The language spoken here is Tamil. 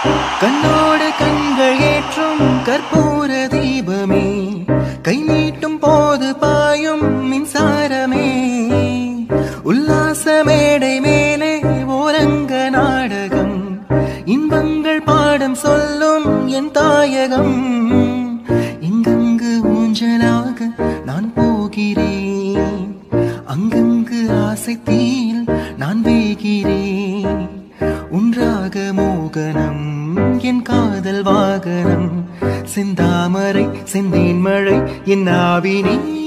கண்ணோடு கண்கள் ஏற்றும் கற்பூர தீபமே கை நீட்டும் போது பாயும் மின்சாரமே உல்லாச மேடை மேலே ஓரங்க நாடகம் இன்பங்கள் பாடம் சொல்லும் என் தாயகம் எங்கெங்கு ஊஞ்சலாக நான் போகிறேன் அங்கங்கு ஆசை தீயில் நான் வேகிறேன் உன்றாக மோகனம் என் காதல் வாகனம் செந்தாமரை செந்தேன் மழை என் ஆவினே